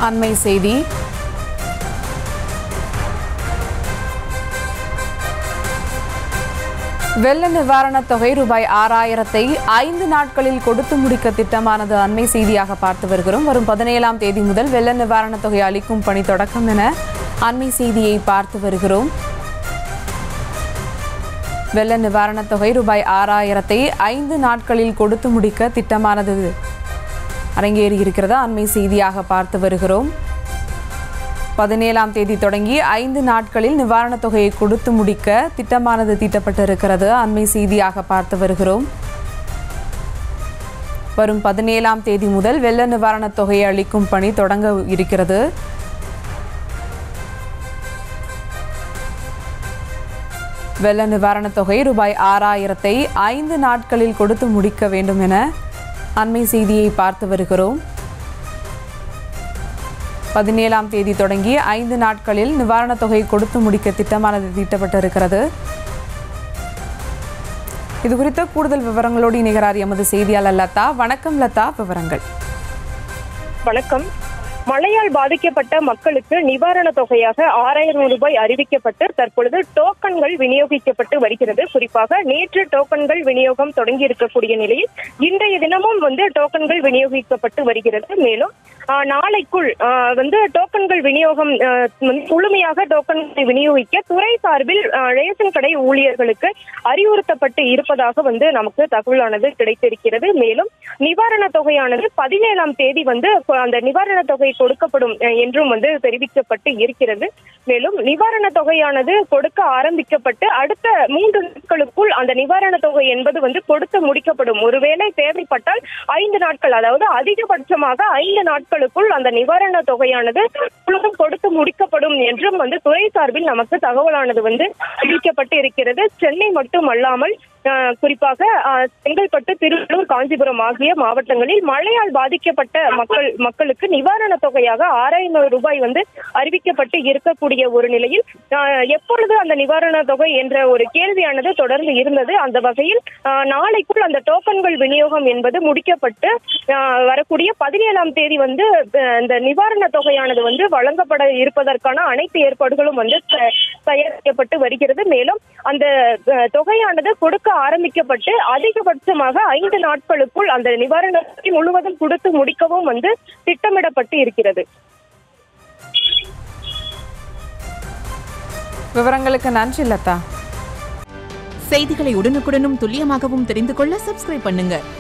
அண்மை செய்தி வெள்ள நிவாரணத் தொகை ரூபாய் ஆறாயிரத்தை ஐந்து நாட்களில் கொடுத்து முடிக்க திட்டமானது அண்மை செய்தியாக பார்த்து வருகிறோம் வரும் பதினேழாம் தேதி முதல் வெள்ள நிவாரணத் தொகை அளிக்கும் பணி தொடக்கம் என அண்மை செய்தியை பார்த்து வருகிறோம் வெள்ள நிவாரணத் தொகை ரூபாய் ஆறாயிரத்தை ஐந்து நாட்களில் கொடுத்து முடிக்க திட்டமானது அரங்கேறி இருக்கிறது அண்மை செய்தியாக பார்த்து வருகிறோம் பதினேழாம் தேதி தொடங்கி ஐந்து நாட்களில் நிவாரணத் தொகையை கொடுத்து முடிக்க திட்டமானது தீட்டப்பட்டிருக்கிறது அண்மை செய்தியாக பார்த்து வருகிறோம் வரும் பதினேழாம் தேதி முதல் வெள்ள நிவாரணத் தொகையை அளிக்கும் பணி தொடங்க இருக்கிறது வெள்ள நிவாரணத் தொகை ரூபாய் ஆறாயிரத்தை ஐந்து நாட்களில் கொடுத்து முடிக்க வேண்டும் என அண்மை செய்தியை பார்த்து வருகிறோம் பதினேழாம் தேதி தொடங்கி ஐந்து நாட்களில் நிவாரணத் தொகை கொடுத்து முடிக்க திட்டமானது தீட்டப்பட்டிருக்கிறது இது குறித்த கூடுதல் விவரங்களோடு இணைகிறார் எமது செய்தியாளர் லதா வணக்கம் லதா விவரங்கள் வணக்கம் மழையால் பாதிக்கப்பட்ட மக்களுக்கு நிவாரண தொகையாக ஆறாயிரம் ரூபாய் அறிவிக்கப்பட்டு தற்பொழுது டோக்கன்கள் விநியோகிக்கப்பட்டு வருகிறது குறிப்பாக நேற்று டோக்கன்கள் விநியோகம் தொடங்கி இருக்கக்கூடிய நிலையில் இன்றைய தினமும் வந்து டோக்கன்கள் விநியோகிக்கப்பட்டு வருகிறது மேலும் ஆஹ், நாளைக்குள் ஆஹ், வந்து டோக்கன்கள் விநியோகம் ஆஹ், வந்து முழுமையாக டோக்கன்களை விநியோகிக்க துறை சார்பில் ஆஹ், ரேஷன் கடை ஊழியர்களுக்கு அறிவுறுத்தப்பட்டு இருப்பதாக வந்து நமக்கு தகவலானது கிடைத்திருக்கிறது மேலும் நிவாரண தொகையானது பதினேழாம் தேதி வந்து அந்த நிவாரண தொகை கொடுக்கப்படும் அஹ், என்றும் வந்து தெரிவிக்கப்பட்டு இருக்கிறது மேலும் நிவாரண தொகையானது கொடுக்க ஆரம்பிக்கப்பட்டு அடுத்த மூன்று நாட்களுக்குள் அந்த நிவாரண தொகை என்பது வந்து கொடுத்து முடிக்கப்படும் ஒருவேளை தேவைப்பட்டால் ஐந்து நாட்கள் அதாவது அதிகபட்சமாக ஐந்து நாட்களுக்குள் அந்த நிவாரண தொகையானது முழுவதும் கொடுத்து முடிக்கப்படும் என்றும் வந்து துறை சார்பில் நமக்கு தகவலானது வந்து தெரிவிக்கப்பட்டு இருக்கிறது சென்னை மட்டுமல்லாமல் அஹ், குறிப்பாக அஹ், செங்கல்பட்டு திருவள்ளூர் காஞ்சிபுரம் ஆகிய மாவட்டங்களில் மழையால் பாதிக்கப்பட்ட மக்கள் மக்களுக்கு நிவாரண தொகையாக ஆறாயிரம் ரூபாய் வந்து அறிவிக்கப்பட்டு இருக்கக்கூடிய ஒரு நிலையில் அஹ், எப்பொழுது அந்த நிவாரண தொகை என்ற ஒரு கேள்வியானது தொடர்ந்து இருந்தது அந்த வகையில் அஹ், நாளைக்குள் அந்த டோக்கன்கள் விநியோகம் என்பது முடிக்கப்பட்டு அஹ், வரக்கூடிய பதினேழாம் தேதி வந்து அஹ், இந்த நிவாரண தொகையானது வந்து வழங்கப்பட இருப்பதற்கான அனைத்து ஏற்பாடுகளும் வந்து த- தயாரிக்கப்பட்டு வருகிறது மேலும் அந்த அஹ், தொகையானது கொடுக்க ஆரம்பிக்கப்பட்டு அதிகபட்சமாக ஐந்து நாட்களுக்குள் அந்த நிவாரணத்தை முழுவதும் கொடுத்து முடிக்கவும் வந்து திட்டமிடப்பட்டு இருக்கிறது விவரங்களுக்கு நன்றி லதா செய்திகளை உடனுக்குடனும் துல்லியமாகவும் தெரிந்து கொள்ள சப்ஸ்கிரைப் பண்ணுங்க